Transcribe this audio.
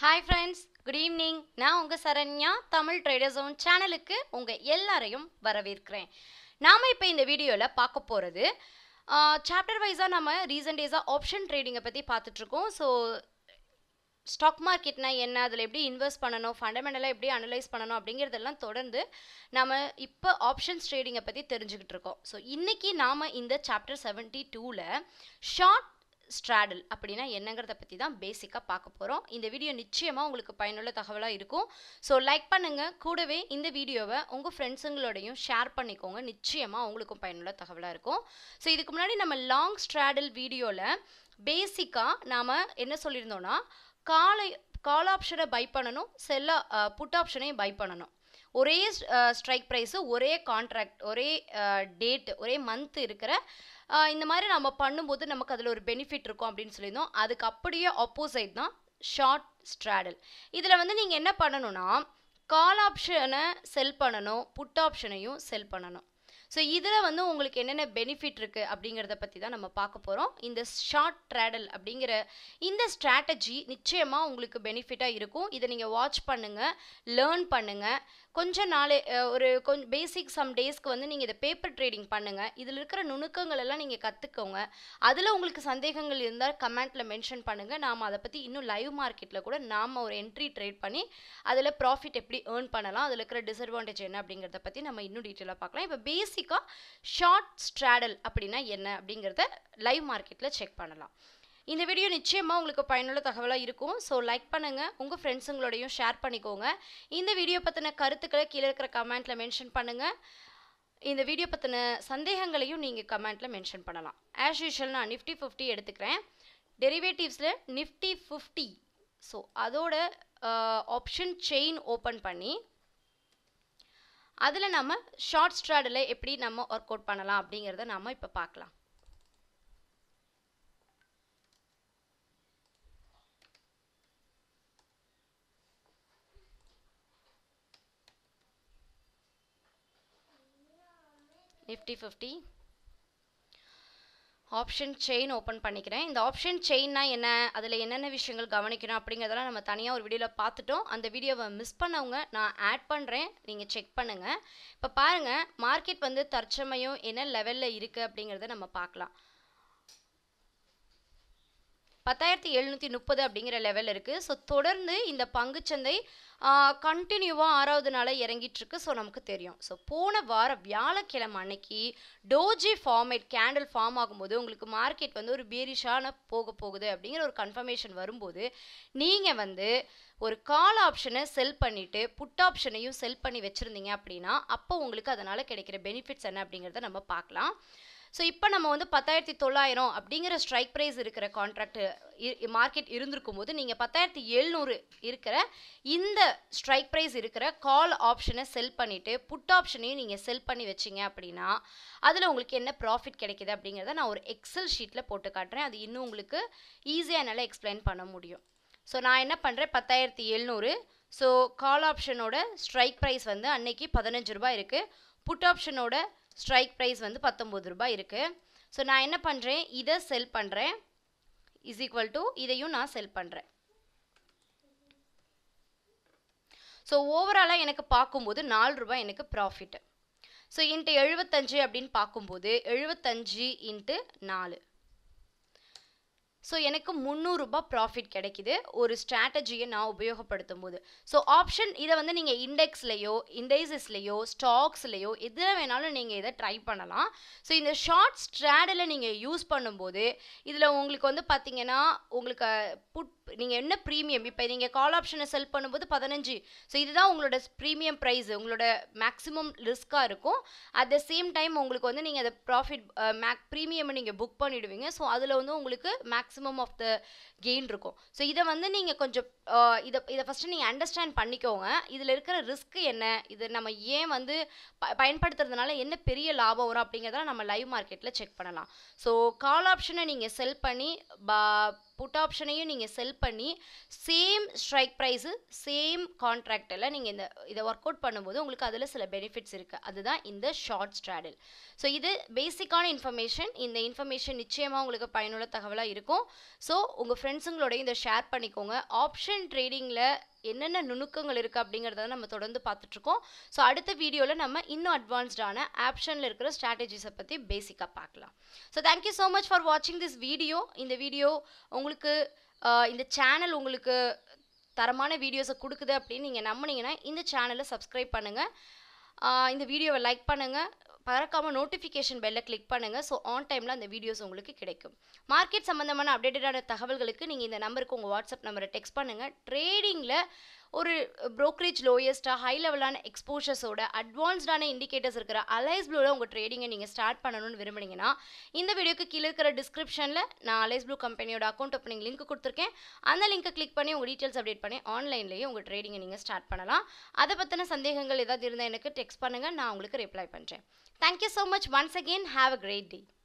hi friends good evening நான் உங்கள் Saranya Tamil trader zone சேனலுக்கு உங்கள் எல்லாரையும் வரவேற்கிறேன் நாம் இப்போ இந்த வீடியோவில் பார்க்க போகிறது சாப்டர் வைஸாக நம்ம ரீசன்ட் டேஸாக ஆப்ஷன் ட்ரேடிங்கை பற்றி பார்த்துட்ருக்கோம் ஸோ ஸ்டாக் மார்க்கெட்னா என்ன அதில் எப்படி இன்வெஸ்ட் பண்ணணும் ஃபண்டமெண்டலாக எப்படி அனலைஸ் பண்ணணும் அப்படிங்கிறதெல்லாம் தொடர்ந்து நம்ம இப்போ ஆப்ஷன்ஸ் ட்ரேடிங்கை பற்றி தெரிஞ்சுக்கிட்டு இருக்கோம் ஸோ இன்றைக்கி நாம் இந்த சாப்டர் செவன்ட்டி டூவில் ஷார்ட் ஸ்ட்ராடல் அப்படின்னா என்னங்கிறத பற்றி தான் பேசிக்காக பார்க்க போகிறோம் இந்த வீடியோ நிச்சயமாக உங்களுக்கு பயனுள்ள தகவலாக இருக்கும் ஸோ லைக் பண்ணுங்கள் கூடவே இந்த வீடியோவை உங்கள் ஃப்ரெண்ட்ஸுங்களோடையும் ஷேர் பண்ணிக்கோங்க நிச்சயமாக உங்களுக்கும் பயனுள்ள தகவலாக இருக்கும் ஸோ இதுக்கு முன்னாடி நம்ம லாங் ஸ்ட்ராடல் வீடியோவில் பேசிக்காக நாம் என்ன சொல்லியிருந்தோன்னா காலை கால் ஆப்ஷனை பை பண்ணணும் செல்ல புட் ஆப்ஷனையும் பை பண்ணணும் ஒரே ஸ்ட்ரைக் ப்ரைஸு ஒரே கான்ட்ராக்ட் ஒரே டேட் ஒரே மந்த் இருக்கிற இந்த மாதிரி நம்ம பண்ணும்போது நமக்கு அதில் ஒரு பெனிஃபிட் இருக்கும் அப்படின்னு சொல்லியிருந்தோம் அதுக்கு அப்படியே ஆப்போசைட் தான் ஷார்ட் ஸ்ட்ராடல் இதில் வந்து நீங்கள் என்ன பண்ணணும்னா கால் ஆப்ஷனை செல் பண்ணணும் புட் ஆப்ஷனையும் செல் பண்ணணும் ஸோ இதில் வந்து உங்களுக்கு என்னென்ன பெனிஃபிட் இருக்குது அப்படிங்கிறத பற்றி தான் நம்ம பார்க்க போகிறோம் இந்த ஷார்ட் ட்ராடல் அப்படிங்கிற இந்த ஸ்ட்ராட்டஜி நிச்சயமாக உங்களுக்கு பெனிஃபிட்டாக இருக்கும் இதை நீங்கள் வாட்ச் பண்ணுங்கள் லேர்ன் பண்ணுங்கள் கொஞ்ச நாளே ஒரு கொஞ்சம் பேசிக் சம் டேஸ்க்கு வந்து நீங்கள் இதை பேப்பர் ட்ரேடிங் பண்ணுங்கள் இதில் இருக்கிற நுணுக்கங்கள் எல்லாம் நீங்கள் கற்றுக்கோங்க அதில் உங்களுக்கு சந்தேகங்கள் இருந்தால் கமெண்ட்டில் மென்ஷன் பண்ணுங்கள் நாம் அதை பற்றி இன்னும் லைவ் மார்க்கெட்டில் கூட நாம் ஒரு என்ட்ரி ட்ரேட் பண்ணி அதில் ப்ராஃபிட் எப்படி ஏர்ன் பண்ணலாம் அதில் இருக்கிற டிஸ்அட்வான்டேஜ் என்ன அப்படிங்கிறத பற்றி நம்ம இன்னும் டீட்டெயிலாக பார்க்கலாம் இப்போ பேசிக்காக ஷார்ட் ஸ்ட்ராடல் அப்படின்னா என்ன அப்படிங்கிறத லைவ் மார்க்கெட்டில் செக் பண்ணலாம் இந்த வீடியோ நிச்சயமாக உங்களுக்கு பயனுள்ள தகவலாக இருக்கும் ஸோ லைக் பண்ணுங்கள் உங்கள் ஃப்ரெண்ட்ஸுங்களோடையும் ஷேர் பண்ணிக்கோங்க இந்த வீடியோ பற்றின கருத்துக்களை கீழே இருக்கிற கமெண்ட்டில் மென்ஷன் பண்ணுங்கள் இந்த வீடியோ பற்றின சந்தேகங்களையும் நீங்கள் கமெண்ட்டில் மென்ஷன் பண்ணலாம் ஆஸ் யூஷுவல் நான் நிஃப்டி ஃபிஃப்டி எடுத்துக்கிறேன் டெரிவேட்டிவ்ஸில் நிஃப்டி ஃபிஃப்டி ஸோ அதோட ஆப்ஷன் செயின் ஓப்பன் பண்ணி அதில் நம்ம ஷார்ட் ஸ்ட்ராடில் எப்படி நம்ம ஒர்க் அவுட் பண்ணலாம் அப்படிங்கிறத நாம் இப்போ பார்க்கலாம் Nifty fifty option chain open பண்ணிக்கிறேன் இந்த ஆப்ஷன் செயின்னா என்ன அதில் என்னென்ன விஷயங்கள் கவனிக்கணும் அப்படிங்கிறதெல்லாம் நம்ம தனியாக ஒரு வீடியோவில் பார்த்துட்டோம் அந்த வீடியோவை மிஸ் பண்ணவங்க நான் ஆட் பண்ணுறேன் நீங்கள் செக் பண்ணுங்கள் இப்போ பாருங்கள் மார்க்கெட் வந்து தற்சமயம் என்ன லெவலில் இருக்குது அப்படிங்கிறத நம்ம பார்க்கலாம் பத்தாயிரத்தி எழுநூற்றி முப்பது அப்படிங்கிற லெவல் இருக்குது ஸோ தொடர்ந்து இந்த பங்குச்சந்தை கண்டினியூவாக ஆறாவது நாளாக இறங்கிட்டுருக்கு ஸோ நமக்கு தெரியும் ஸோ போன வாரம் வியாழக்கிழமை அன்னைக்கு டோஜி ஃபார்மேட் கேண்டில் ஃபார்ம் ஆகும்போது உங்களுக்கு மார்க்கெட் வந்து ஒரு பேரிஷான போக போகுது அப்படிங்கிற ஒரு கன்ஃபர்மேஷன் வரும்போது நீங்கள் வந்து ஒரு கால் ஆப்ஷனை செல் பண்ணிவிட்டு புட் ஆப்ஷனையும் செல் பண்ணி வச்சுருந்தீங்க அப்படின்னா அப்போ உங்களுக்கு அதனால் கிடைக்கிற பெனிஃபிட்ஸ் என்ன அப்படிங்கிறத நம்ம பார்க்கலாம் ஸோ இப்போ நம்ம வந்து பத்தாயிரத்தி தொள்ளாயிரம் அப்படிங்கிற ஸ்ட்ரைக் ப்ரைஸ் இருக்கிற கான்ட்ராக்ட் மார்க்கெட் இருந்திருக்கும் போது நீங்கள் பத்தாயிரத்தி எழுநூறு இருக்கிற இந்த ஸ்ட்ரைக் ப்ரைஸ் இருக்கிற கால் ஆப்ஷனை செல் பண்ணிவிட்டு புட் ஆப்ஷனையும் நீங்கள் செல் பண்ணி வச்சிங்க அப்படின்னா அதில் உங்களுக்கு என்ன ப்ராஃபிட் கிடைக்கிது அப்படிங்கிறத நான் ஒரு எக்ஸல் ஷீட்டில் போட்டு காட்டுறேன் அது இன்னும் உங்களுக்கு ஈஸியாக என்னால் எக்ஸ்பிளைன் பண்ண முடியும் ஸோ நான் என்ன பண்ணுறேன் பத்தாயிரத்தி எழுநூறு ஸோ கால் ஆப்ஷனோட ஸ்ட்ரைக் ப்ரைஸ் வந்து அன்னைக்கு பதினஞ்சு ரூபாய் இருக்குது புட் ஆப்ஷனோட ஸ்ட்ரைக் ப்ரைஸ் வந்து பத்தொம்பது ரூபாய் இருக்குது ஸோ நான் என்ன பண்ணுறேன் இதை செல் பண்ணுறேன் இஸ் ஈக்குவல் டு இதையும் நான் செல் பண்ணுறேன் ஸோ ஓவராலாக எனக்கு பார்க்கும்போது நாலு ரூபாய் எனக்கு ப்ராஃபிட்டு ஸோ இன்ட்டு எழுபத்தஞ்சு அப்படின்னு பார்க்கும்போது எழுபத்தஞ்சு இன்ட்டு நாலு ஸோ எனக்கு முந்நூறுரூபா ப்ராஃபிட் கிடைக்குது ஒரு ஸ்ட்ராட்டஜியை நான் உபயோகப்படுத்தும் போது ஸோ ஆப்ஷன் இதை வந்து நீங்கள் இண்டெக்ஸ்லேயோ இண்டைசஸ்லேயோ ஸ்டாக்ஸ்லேயோ எதில் வேணாலும் நீங்கள் இதை ட்ரை பண்ணலாம் ஸோ இந்த ஷார்ட் ஸ்ட்ராடில் நீங்கள் யூஸ் பண்ணும்போது இதில் உங்களுக்கு வந்து பார்த்தீங்கன்னா உங்களுக்கு புட் நீங்கள் என்ன ப்ரீமியம் இப்போ நீங்கள் கால் ஆப்ஷனை செல் பண்ணும்போது பதினஞ்சு ஸோ இதுதான் உங்களோட ப்ரீமியம் ப்ரைஸ் உங்களோட மேக்ஸிமம் ரிஸ்க்காக இருக்கும் அட் த சேம் டைம் உங்களுக்கு வந்து நீங்கள் அதை ப்ராஃபிட் மேக் ப்ரீமியம் நீங்கள் புக் பண்ணிவிடுவீங்க ஸோ அதில் வந்து உங்களுக்கு மேக்ஸிமம் ஆஃப் த கெயின் இருக்கும் ஸோ இதை வந்து நீங்கள் கொஞ்சம் இதை இதை ஃபஸ்ட்டு நீங்கள் அண்டர்ஸ்டாண்ட் பண்ணிக்கோங்க இதில் இருக்கிற ரிஸ்க் என்ன இது நம்ம ஏன் வந்து ப பயன்படுத்துறதுனால என்ன பெரிய லாபம் வரும் அப்படிங்கிறத நம்ம லைவ் மார்க்கெட்டில் செக் பண்ணலாம் ஸோ கால் ஆப்ஷனை நீங்கள் செல் பண்ணி பா புட் ஆப்ஷனையும் நீங்கள் செல் பண்ணி சேம் ஸ்ட்ரைக் ப்ரைஸு சேம் கான்ட்ராக்டில் நீங்கள் இந்த இதை ஒர்க் அவுட் பண்ணும்போது உங்களுக்கு அதில் சில பெனிஃபிட்ஸ் இருக்குது அதுதான் இந்த ஷார்ட் ஸ்ட்ராடல் ஸோ இது பேசிக்கான இன்ஃபர்மேஷன் இந்த இன்ஃபர்மேஷன் நிச்சயமாக உங்களுக்கு பயனுள்ள தகவலாக இருக்கும் ஸோ உங்கள் ஃப்ரெண்ட்ஸுங்களோடய இதை ஷேர் பண்ணிக்கோங்க ஆப்ஷன் ட்ரேடிங்கில் என்னென்ன நுணுக்கங்கள் இருக்குது அப்படிங்கிறத நம்ம தொடர்ந்து பார்த்துட்ருக்கோம் ஸோ அடுத்த வீடியோவில் நம்ம இன்னும் அட்வான்ஸ்டான ஆப்ஷனில் இருக்கிற ஸ்ட்ராட்டஜிஸை பற்றி பேசிக்காக பார்க்கலாம் so thank you so much for வாட்சிங் திஸ் வீடியோ இந்த வீடியோ உங்களுக்கு ஆஹ், இந்த சேனல் உங்களுக்கு தரமான வீடியோஸை கொடுக்குது அப்படின்னு நீங்கள் நம்புனீங்கன்னா இந்த சேனலை சப்ஸ்கிரைப் பண்ணுங்கள் இந்த வீடியோவை லைக் பண்ணுங்கள் பறக்காமல் நோட்டிஃபிகேஷன் பெல்லை கிளிக் பண்ணுங்கள் ஸோ ஆன் டைமில் அந்த வீடியோஸ் உங்களுக்கு கிடைக்கும் மார்க்கெட் சம்மந்தமான அப்டேட்டடான தகவல்களுக்கு நீங்கள் இந்த நம்பருக்கு உங்கள் வாட்ஸ்அப் நம்பரை டெக்ஸ்ட் பண்ணுங்கள் ட்ரேடிங்கில் ஒரு brokerage லோயஸ்ட்டாக ஹை லெவலான எக்ஸ்போஷர்ஸோட அட்வான்ஸ்டான இண்டிகேட்டர்ஸ் இருக்கிற அலைஸ் ப்ளூவில் உங்கள் ட்ரேடிங்கை நீங்கள் ஸ்டார்ட் பண்ணணும்னு விரும்புனீங்கன்னா இந்த வீடியோக்கு கீழே இருக்கிற டிஸ்கிரிப்ஷனில் நான் அலைஸ் ப்ளூ கம்பெனியோட அக்கௌண்ட் ஓப்பனிங் லிங்க் கொடுத்துருக்கேன் அந்த லிங்க்கை கிளிக் பண்ணி உங்கள் டீட்டெயில்ஸ் அப்டேட் பண்ணி ஆன்லைன்லேயே உங்கள் ட்ரேடிங்கை நீங்கள் ஸ்டார்ட் பண்ணலாம் அதை பற்றின சந்தேகங்கள் ஏதாவது இருந்தால் எனக்கு டெக்ஸ்ட் பண்ணுங்கள் நான் உங்களுக்கு ரிப்ளை பண்ணுறேன் thank you so much once again have a great day